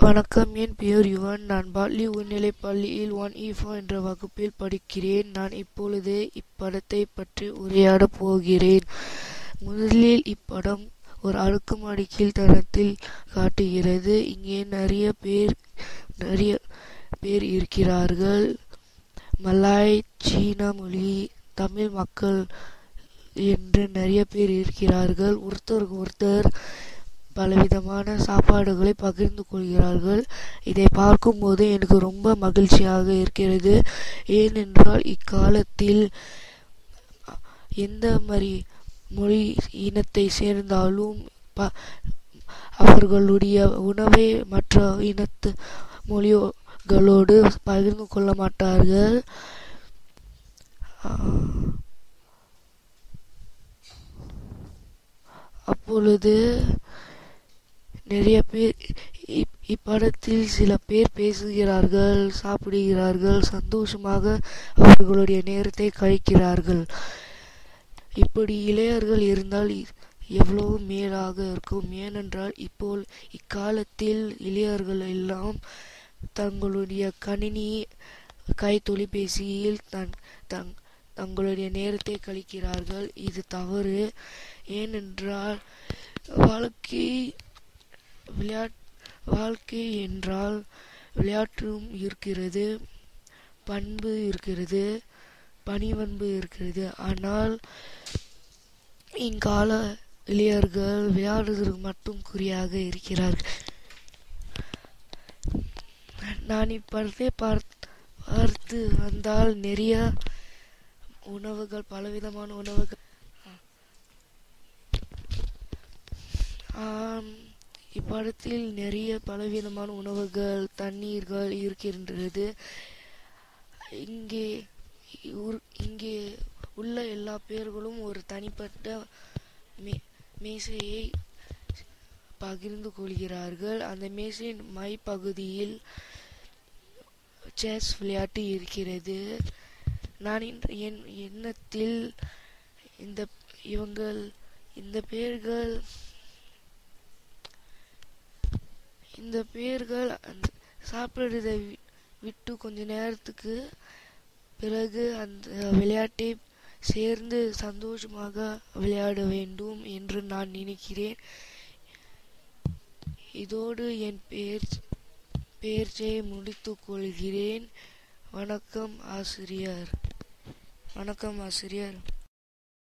வணக்கம் என் பெயர் யுவன் நான் பாட்லி உயர்நிலைப் பள்ளியில் ஒன் இஃபா என்ற வகுப்பில் படிக்கிறேன் நான் இப்பொழுது இப்படத்தை பற்றி உரையாடப் போகிறேன் முதலில் இப்படம் ஒரு அடுக்குமாடி கீழ்த்தரத்தில் காட்டுகிறது இங்கே நிறைய பேர் நிறைய பேர் இருக்கிறார்கள் மலாய் சீன மொழி தமிழ் மக்கள் என்று நிறைய பேர் இருக்கிறார்கள் ஒருத்தருக்கு ஒருத்தர் பலவிதமான சாப்பாடுகளை பகிர்ந்து கொள்கிறார்கள் இதை பார்க்கும்போது எனக்கு ரொம்ப மகிழ்ச்சியாக இருக்கிறது ஏனென்றால் இக்காலத்தில் எந்த மாதிரி மொழி இனத்தை சேர்ந்தாலும் ப அவர்களுடைய உணவை மற்ற இனத்து மொழிகளோடு பகிர்ந்து கொள்ள மாட்டார்கள் அப்பொழுது நிறைய பேர் இப்படத்தில் சில பேர் பேசுகிறார்கள் சாப்பிடுகிறார்கள் சந்தோஷமாக அவர்களுடைய நேரத்தை கழிக்கிறார்கள் இப்படி இளையர்கள் இருந்தால் எவ்வளவு மேலாக இருக்கும் ஏனென்றால் இப்போ இக்காலத்தில் இளையர்கள் எல்லாம் தங்களுடைய கணினி கை தொலைபேசியில் தன் தங் தங்களுடைய நேரத்தை கழிக்கிறார்கள் இது தவறு ஏனென்றால் வாழ்க்கை விளையாட் வாழ்க்கை என்றால் விளையாட்டும் இருக்கிறது பண்பு இருக்கிறது பணிவன்பு இருக்கிறது ஆனால் இங்கால இளையர்கள் விளையாடுவதற்கு மட்டும் குறியாக இருக்கிறார்கள் நான் இப்படத்தை பார்த்து வந்தால் நிறைய உணவுகள் பலவிதமான உணவுகள் இப்படத்தில் நிறைய பலவிதமான உணவுகள் தண்ணீர்கள் இருக்கின்றது இங்கே இங்கே உள்ள எல்லா பேர்களும் ஒரு தனிப்பட்ட மே மேசையை பகிர்ந்து கொள்கிறார்கள் அந்த மேசையின் மைப்பகுதியில் செஸ் விளையாட்டு இருக்கிறது நான் என் எண்ணத்தில் இந்த இவங்கள் இந்த பேர்கள் இந்த பேர்கள் சாப்பிடுறதை விட்டு கொஞ்ச நேரத்துக்கு பிறகு அந்த விளையாட்டை சேர்ந்து சந்தோஷமாக விளையாட வேண்டும் என்று நான் நினைக்கிறேன் இதோடு என் பேர் பேர்ச்சை முடித்துக் கொள்கிறேன் வணக்கம் ஆசிரியர் வணக்கம் ஆசிரியர்